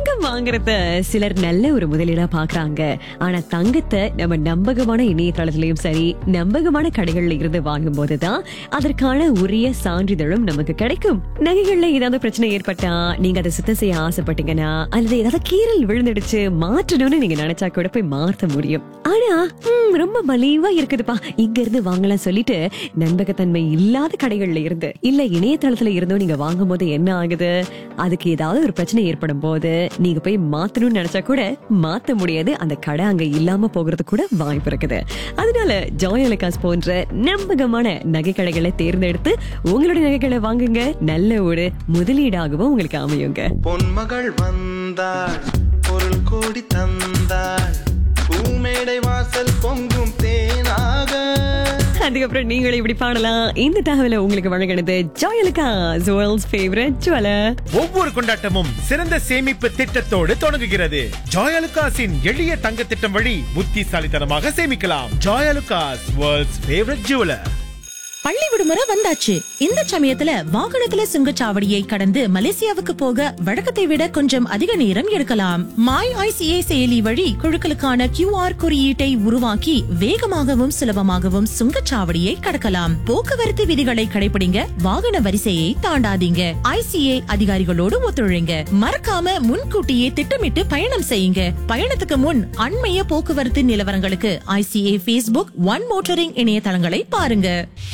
தங்கம் வாங்குறத சிலர் நல்ல ஒரு முதலீடா பாக்குறாங்க ஆனா தங்கத்தை நம்ம நம்பகமான இணையதளத்திலயும் சரி நம்பகமான கடைகள்ல இருந்து வாங்கும் போதுதான் அதற்கான உரிய சான்றிதழும் நமக்கு கிடைக்கும் நகைகள்ல ஏதாவது பிரச்சனை ஏற்பட்டா நீங்க அதை சுத்தம் செய்ய ஆசைப்பட்டீங்கன்னா அல்லது ஏதாவது கீரல் விழுந்துடுச்சு மாற்றணும்னு நீங்க நினைச்சா கூட போய் மாத்த முடியும் ஆனா ஹம், ரொம்ப மலிவா இருக்குதுப்பா இங்க இருந்து வாங்கலாம் சொல்லிட்டு நம்பகத்தன்மை இல்லாத கடைகள்ல இருந்து இல்ல இணையதளத்துல இருந்தோ நீங்க வாங்கும் போது என்ன ஆகுது அதுக்கு ஏதாவது ஒரு பிரச்சனை ஏற்படும் போது நீங்க போய் மாத்தணும்னு நினைச்சா கூட மாத்த முடியாது அந்த கடை அங்க இல்லாம போகிறது கூட வாய்ப்பு இருக்குது அதனால ஜாயலகாஸ் போன்ற நம்பகமான நகை கடைகளை தேர்ந்தெடுத்து உங்களுடைய நகைகளை வாங்குங்க நல்ல ஒரு முதலீடாகவும் உங்களுக்கு அமையுங்க பொன்மகள் வந்தாள் பொருள் கோடி தந்தாள் பூமேடை வாசல் பொங்கும் தேனாக அதுக்கப்புறம் நீங்களும் இப்படி பாடலாம் இந்த தகவலை உங்களுக்கு வழங்கினது ஜாயலகாஸ் வேர்ல்ட்ஸ் ஃபேவரட் ஜுவலர் ஒவ்வொரு கொண்டாட்டமும் சிறந்த சேமிப்பு திட்டத்தோடு தொடங்குகிறது ஜாயலுகாஸின் எளிய தங்க திட்டம் வழி புத்திசாலித்தனமாக சேமிக்கலாம் ஜாயலுகாஸ் வேர்ல்ட்ஸ் ஃபேவரட் ஜுவலர் பள்ளி விடுமுறை வந்தாச்சு இந்த சமயத்துல வாகனத்துல சுங்கச்சாவடியை கடந்து மலேசியாவுக்கு போக வழக்கத்தை விட கொஞ்சம் அதிக நேரம் எடுக்கலாம் மாய் ஐசிஏ செயலி வழி குழுக்களுக்கான கியூஆர் குறியீட்டை உருவாக்கி வேகமாகவும் சுலபமாகவும் சுங்கச்சாவடியை கடக்கலாம் போக்குவரத்து விதிகளை கடைபிடிங்க வாகன வரிசையை தாண்டாதீங்க ஐசிஏ அதிகாரிகளோடு ஒத்துழைங்க மறக்காம முன்கூட்டியே திட்டமிட்டு பயணம் செய்யுங்க பயணத்துக்கு முன் அண்மைய போக்குவரத்து நிலவரங்களுக்கு ஐசிஏ Facebook ஒன் மோட்டரிங் இணையதளங்களை பாருங்க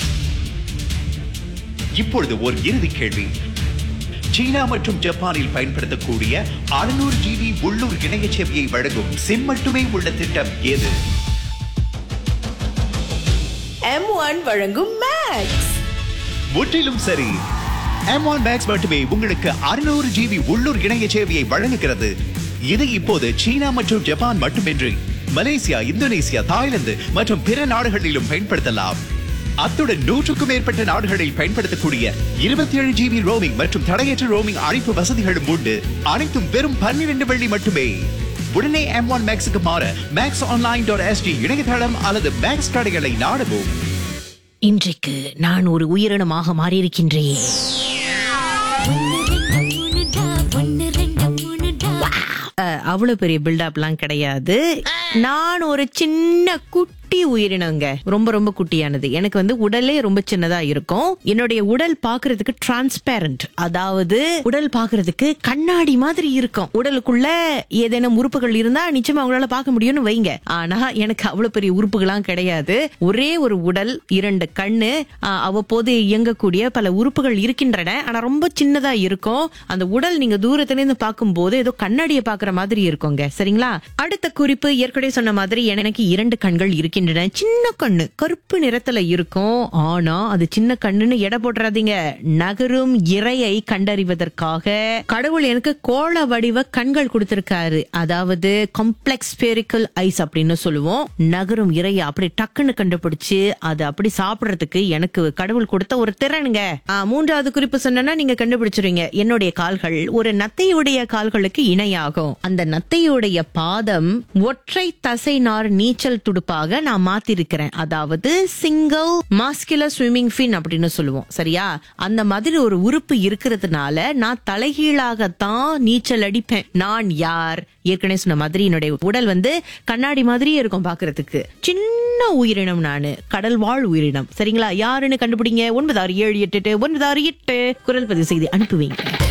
இப்பொழுது ஒரு இறுதி கேள்வி சீனா மற்றும் ஜப்பானில் பயன்படுத்தக்கூடிய 600 ஜிபி உள்ளூர் இணைய சேவையை வழங்கும் சிம் மட்டுமே உள்ள திட்டம் எது எம் ஒன் வழங்கும் மேக்ஸ் முற்றிலும் சரி M1 Max மட்டுமே உங்களுக்கு 600 ஜிபி உள்ளூர் இணைய சேவையை வழங்குகிறது இது இப்போது சீனா மற்றும் ஜப்பான் மட்டுமின்றி மலேசியா இந்தோனேசியா தாய்லாந்து மற்றும் பிற நாடுகளிலும் பயன்படுத்தலாம் அத்துடன் நூற்றுக்கும் மேற்பட்ட நாடுகளில் பயன்படுத்தக்கூடிய 27 ஏழு ஜிபி ரோமிங் மற்றும் தடையற்ற ரோமிங் அழைப்பு வசதிகளும் உண்டு அனைத்தும் வெறும் பன்னிரண்டு வெள்ளி மட்டுமே உடனே M1 ஒன் மேக்ஸுக்கு மாற மேக்ஸ் ஆன்லைன் டாட் எஸ்டி இணையதளம் அல்லது மேக்ஸ் கடைகளை நாடவும் இன்றைக்கு நான் ஒரு உயிரினமாக மாறியிருக்கின்றேன் அஹ், அவ்வளவு பெரிய பில்டப்லாம் கிடையாது நான் ஒரு சின்ன குட்டி உயிரினங்க ரொம்ப ரொம்ப குட்டியானது எனக்கு வந்து உடலே ரொம்ப சின்னதா இருக்கும் என்னுடைய உடல் பாக்குறதுக்கு டிரான்ஸ்பேரண்ட் அதாவது உடல் பாக்குறதுக்கு கண்ணாடி மாதிரி இருக்கும் உடலுக்குள்ள ஏதேனும் உறுப்புகள் இருந்தா நிச்சயமா அவங்களால பார்க்க முடியும்னு வைங்க ஆனா எனக்கு அவ்வளவு பெரிய உறுப்புகள்லாம் கிடையாது ஒரே ஒரு உடல் இரண்டு கண்ணு ஆஹ், அவ்வப்போது இயங்கக்கூடிய பல உறுப்புகள் இருக்கின்றன ஆனா ரொம்ப சின்னதா இருக்கும் அந்த உடல் நீங்க தூரத்துல இருந்து பார்க்கும்போது ஏதோ கண்ணாடியை பாக்குற மாதிரி இருக்குங்க சரிங்களா அடுத்த குறிப்பு ஏற்கனவே சொன்ன மாதிரி எனக்கு இரண்டு கண்கள் இருக்கின்றன சின்ன கண்ணு கருப்பு நிறத்துல இருக்கும் ஆனா அது சின்ன கண்ணுன்னு எடை போட்டுறாதீங்க நகரும் இரையை கண்டறிவதற்காக கடவுள் எனக்கு கோள வடிவ கண்கள் கொடுத்திருக்காரு அதாவது காம்ப்ளெக்ஸ் ஸ்பெரிக்கல் ஐஸ் அப்படின்னு சொல்லுவோம் நகரும் இரையை அப்படி டக்குன்னு கண்டுபிடிச்சு அது அப்படி சாப்பிடுறதுக்கு எனக்கு கடவுள் கொடுத்த ஒரு திறனுங்க ஆ, மூன்றாவது குறிப்பு சொன்னா நீங்க கண்டுபிடிச்சிருவீங்க என்னுடைய கால்கள் ஒரு நத்தையுடைய கால்களுக்கு இணையாகும் அந்த நத்தையுடைய பாதம் ஒற்றை தசை நார் நீச்சல் துடுப்பாக நான் மாத்திருக்கிறேன் அதாவது சிங்கிள் மாஸ்குலர் ஸ்விம்மிங் ஃபின் அப்படின்னு சொல்லுவோம் சரியா அந்த மாதிரி ஒரு உறுப்பு இருக்கிறதுனால நான் தலைகீழாகத்தான் நீச்சல் அடிப்பேன் நான் யார் ஏற்கனவே சொன்ன மாதிரி என்னுடைய உடல் வந்து கண்ணாடி மாதிரியே இருக்கும் பாக்குறதுக்கு சின்ன உயிரினம் நானு கடல் வாழ் உயிரினம் சரிங்களா யாருன்னு கண்டுபிடிங்க ஒன்பது ஆறு ஏழு எட்டு எட்டு ஒன்பது ஆறு எட்டு குரல் பதிவு செய்து அனுப்புவீங்க